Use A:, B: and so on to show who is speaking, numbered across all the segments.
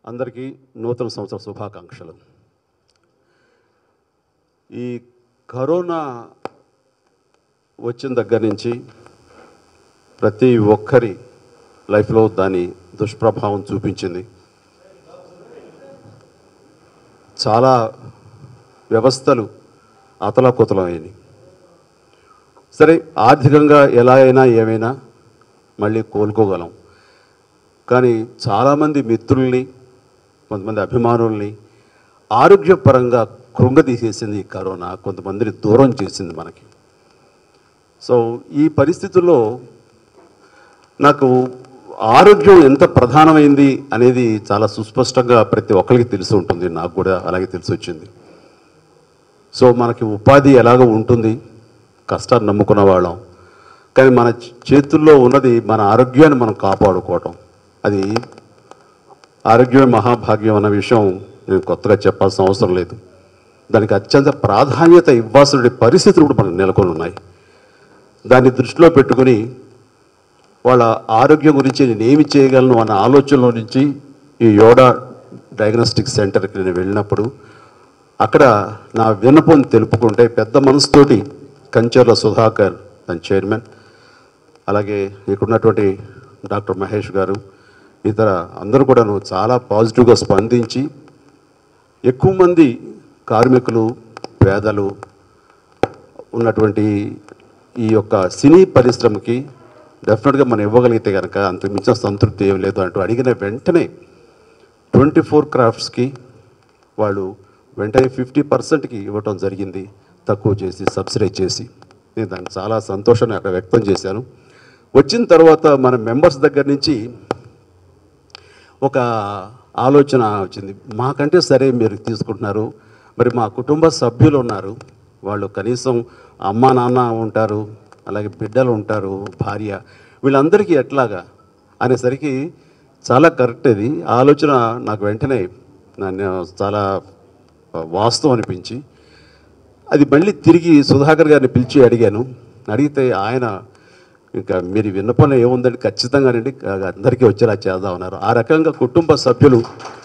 A: అందరికీ నూతన సంవత్సర శుభాకాంక్షలు ఈ కరోనా వచ్చిన దగ్గర నుంచి ప్రతి ఒక్కరి లైఫ్లో దాని దుష్ప్రభావం చూపించింది చాలా వ్యవస్థలు అతలాకుతలమైనవి సరే ఆర్థికంగా ఎలా అయినా ఏమైనా మళ్ళీ కోలుకోగలం కానీ చాలామంది మిత్రుల్ని కొంతమంది అభిమానుల్ని ఆరోగ్యపరంగా కృంగదీసేసింది ఈ కరోనా కొంతమందిని దూరం చేసింది మనకి సో ఈ పరిస్థితుల్లో నాకు ఆరోగ్యం ఎంత ప్రధానమైంది అనేది చాలా సుస్పష్టంగా ప్రతి ఒక్కరికి తెలిసి ఉంటుంది నాకు కూడా అలాగే తెలిసి వచ్చింది సో మనకి ఉపాధి ఎలాగ ఉంటుంది కష్టాన్ని నమ్ముకున్న వాళ్ళం కానీ మన చేతుల్లో ఉన్నది మన ఆరోగ్యాన్ని మనం కాపాడుకోవటం అది ఆరోగ్యమే మహాభాగ్యం అన్న విషయం నేను కొత్తగా చెప్పాల్సిన అవసరం లేదు దానికి అత్యంత ప్రాధాన్యత ఇవ్వాల్సిన పరిస్థితులు కూడా మనకు నెలకొని ఉన్నాయి దాన్ని దృష్టిలో పెట్టుకుని వాళ్ళ ఆరోగ్యం గురించి నేను ఏమి చేయగలను అన్న ఆలోచనలో నుంచి ఈ యోడా డయాగ్నోస్టిక్ సెంటర్కి నేను వెళ్ళినప్పుడు అక్కడ నా విన్నపం తెలుపుకుంటే పెద్ద మనసుతోటి కంచర్ల సుధాకర్ తన చైర్మన్ అలాగే ఇక్కడ ఉన్నటువంటి డాక్టర్ మహేష్ గారు ఇతర అందరూ కూడాను చాలా పాజిటివ్గా స్పందించి ఎక్కువ మంది కార్మికులు పేదలు ఉన్నటువంటి ఈ యొక్క సినీ పరిశ్రమకి డెఫినెట్గా మనం ఇవ్వగలిగితే కనుక అంతకు మించిన సంతృప్తి ఏం లేదు అంటూ అడిగిన వెంటనే ట్వంటీ ఫోర్ క్రాఫ్ట్స్కి వాళ్ళు వెంటనే ఫిఫ్టీ పర్సెంట్కి ఇవ్వటం జరిగింది తక్కువ చేసి సబ్సిడైజ్ చేసి నేను దాన్ని చాలా సంతోషాన్ని అక్కడ వ్యక్తం చేశాను వచ్చిన తర్వాత మన మెంబర్స్ దగ్గర నుంచి ఒక ఆలోచన వచ్చింది మాకంటే సరే మీరు తీసుకుంటున్నారు మరి మా కుటుంబ సభ్యులు ఉన్నారు వాళ్ళు కనీసం అమ్మ నాన్న ఉంటారు అలాగే బిడ్డలు ఉంటారు భార్య వీళ్ళందరికీ ఎట్లాగా అనేసరికి చాలా కరెక్ట్ అది ఆ ఆలోచన నాకు వెంటనే నన్ను చాలా వాస్తవం అనిపించి అది మళ్ళీ తిరిగి సుధాకర్ గారిని పిలిచి అడిగాను అడిగితే ఆయన ఇంకా మీరు విన్నపన ఏముందండి ఖచ్చితంగానండి అందరికీ వచ్చేలా చేద్దామన్నారు ఆ రకంగా కుటుంబ సభ్యులు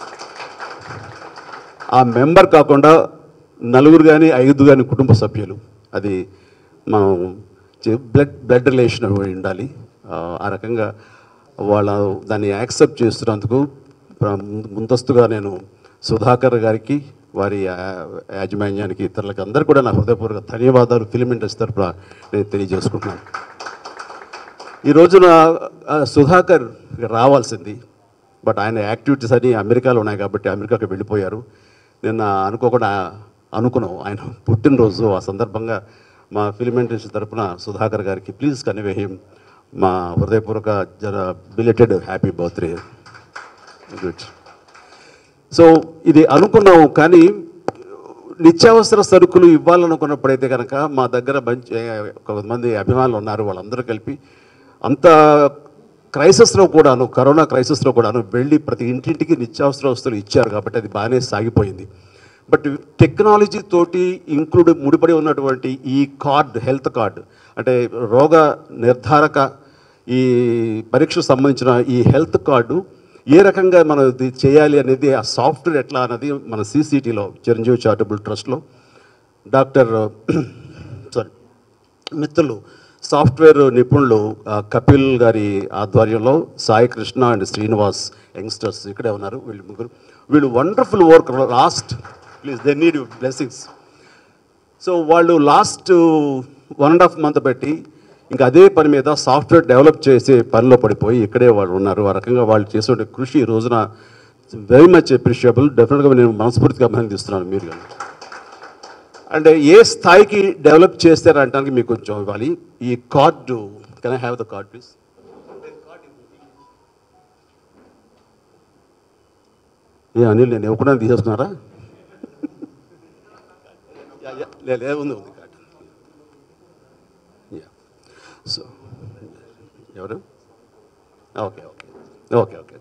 A: ఆ మెంబర్ కాకుండా నలుగురు కానీ ఐదు కానీ కుటుంబ సభ్యులు అది మనం చే- బ్లడ్ బ్లడ్ రిలేషన్ అయి ఉండాలి ఆ, ఆ రకంగా వాళ్ళ దాన్ని యాక్సెప్ట్ చేస్తున్నందుకు ప్ర- ముందస్తుగా నేను సుధాకర్ గారికి వారి యా- యాజమాన్యానికి ఇతరులకు అందరూ కూడా నా హృదయపూర్వక ధన్యవాదాలు ఫిలిం ఇండస్ట్రీ తరఫున నేను తెలియజేసుకుంటున్నాను ఈ రోజున ఆ, సుధాకర్ రావాల్సింది బట్ ఆయన యాక్టివిటీస్ అన్ని అమెరికాలో ఉన్నాయి కాబట్టి అమెరికాకి వెళ్ళిపోయారు నిన్న అనుకోకుండా అనుకున్నాం ఆయన పుట్టినరోజు ఆ సందర్భంగా మా ఫిలిం ఇండస్ట్రీ తరపున సుధాకర్ గారికి ప్లీజ్ కన్వే హిమ్ మా హృదయపూర్వక జర belated happy birthday good so ఇది అనుకున్నాం కానీ నిత్యావసర సరుకులు ఇవ్వాలనుకున్నప్పుడైతే కనుక మా దగ్గర మంచి కొంతమంది అభిమానులు ఉన్నారు వాళ్ళందరూ కలిపి అంత క్రైసిస్లో కూడాను కరోనా క్రైసిస్లో కూడాను వెళ్ళి ప్రతి ఇంటింటికి నిత్యావసర వస్తువులు ఇచ్చారు కాబట్టి అది బాగానే సాగిపోయింది బట్ టెక్నాలజీ తోటి ఇంక్లూడ్ ముడిపడి ఉన్నటువంటి ఈ కార్డ్ హెల్త్ కార్డ్ అంటే రోగ నిర్ధారక ఈ పరీక్షకు సంబంధించిన ఈ హెల్త్ కార్డు ఏ రకంగా మనం ఇది చేయాలి అనేది ఆ సాఫ్ట్వేర్ ఎట్లా అన్నది మన సీసీటీలో చిరంజీవి చారిటబుల్ ట్రస్ట్లో డాక్టర్ సారీ మిత్రులు సాఫ్ట్వేర్ నిపుణులు ఆ, కపిల్ గారి ఆధ్వర్యంలో సాయి కృష్ణ అండ్ శ్రీనివాస్ యంగ్స్టర్స్ ఇక్కడే ఉన్నారు వీళ్ళు ముగ్గురు వీళ్ళు wonderful work last please they need blessings so వాళ్ళు last one and half month పెట్టి ఇంకా అదే పని మీద సాఫ్ట్వేర్ డెవలప్ చేసే పనిలో పడిపోయి ఇక్కడే వాళ్ళు ఉన్నారు ఆ రకంగా వాళ్ళు చేసే కృషి ఈ రోజున వెరీ మచ్ అప్రిషియబుల్ డెఫినెట్గా నేను మనస్ఫూర్తిగా అభినందిస్తున్నాను మీరు కానీ అంటే ఏ స్థాయికి డెవలప్ చేస్తారంటానికి మీకు కొంచెం ఇవ్వాలి ఈ card can I have the card please ఏ అనిల్ నేను ఇవ్వకుండా తీసేసుకున్నారా యా, యా, లే లే, ఉంది ఉంది కార్డు యా సో ఎవరు okay okay okay okay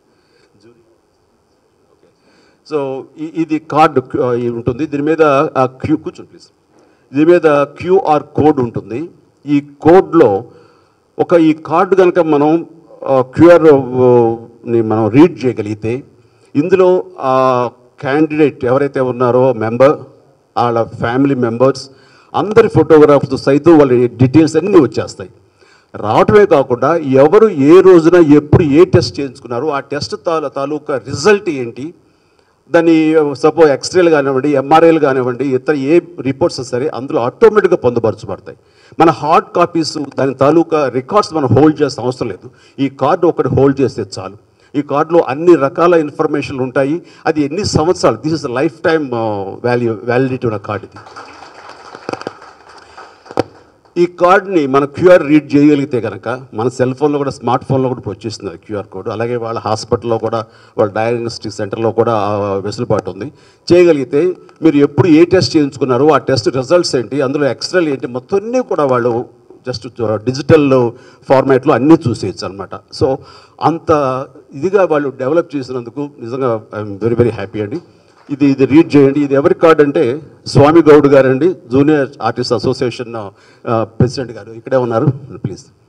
A: so ఈ- ఇది కార్డు ఆ, ఇది ఉంటుంది దీని మీద ఆ క్యూ కూర్చోండి ప్లీజ్ దీని మీద క్యూఆర్ కోడ్ ఉంటుంది ఈ కోడ్లో ఒక ఈ కార్డు కనుక మనం క్యూఆర్ ని మనం రీడ్ చేయగలిగితే ఇందులో ఆ క్యాండిడేట్ ఎవరైతే ఉన్నారో మెంబర్ వాళ్ళ ఫ్యామిలీ మెంబర్స్ అందరి ఫోటోగ్రాఫ్స్ సైతం వాళ్ళ డీటెయిల్స్ అన్నీ వచ్చేస్తాయి రావటమే కాకుండా ఎవరు ఏ రోజున ఎప్పుడు ఏ టెస్ట్ చేయించుకున్నారో ఆ టెస్ట్ తాలూ తాలూకా రిజల్ట్ ఏంటి దాన్ని సపోజ్ ఎక్స్రేలు కానివ్వండి ఎంఆర్ఐలు కానివ్వండి ఇతర ఏ రిపోర్ట్స్ సరే అందులో ఆటోమేటిక్గా పొందుపరచబడతాయి మన హార్డ్ కాపీస్ దాని తాలూకా రికార్డ్స్ మనం హోల్డ్ చేసిన అవసరం లేదు ఈ కార్డు ఒకటి హోల్డ్ చేస్తే చాలు ఈ కార్డులో అన్ని రకాల ఇన్ఫర్మేషన్లు ఉంటాయి అది ఎన్ని సంవత్సరాలు this is lifetime value validity ఉన్న కార్డు ఇది ఈ కార్డ్ని మన క్యూఆర్ రీడ్ చేయగలిగితే కనుక మన సెల్ ఫోన్లో కూడా స్మార్ట్ ఫోన్లో కూడా ఇప్పుడు వచ్చేస్తుంది క్యూఆర్ కోడ్ అలాగే వాళ్ళ హాస్పిటల్లో కూడా వాళ్ళ డయాగ్నోస్టిక్ సెంటర్లో కూడా ఆ వెసులుబాటు ఉంది చేయగలిగితే మీరు ఎప్పుడు ఏ టెస్ట్ చేయించుకున్నారో ఆ టెస్ట్ రిజల్ట్స్ ఏంటి అందులో ఎక్స్రేలు ఏంటి మొత్తం అన్నీ కూడా వాళ్ళు జస్ట్ డిజిటల్ ఫార్మాట్లో అన్నీ చూసేయచ్చు అనమాట సో అంత ఇదిగా వాళ్ళు డెవలప్ చేసినందుకు నిజంగా ఐఎమ్ వెరీ వెరీ హ్యాపీ అండి ఇది ఇది రీడ్ చేయండి ఇది ఎవరి కార్డ్ అంటే స్వామి గౌడ్ గారండి జూనియర్ ఆర్టిస్ట్ అసోసియేషన్ ప్రెసిడెంట్ గారు ఇక్కడే ఉన్నారు ప్లీజ్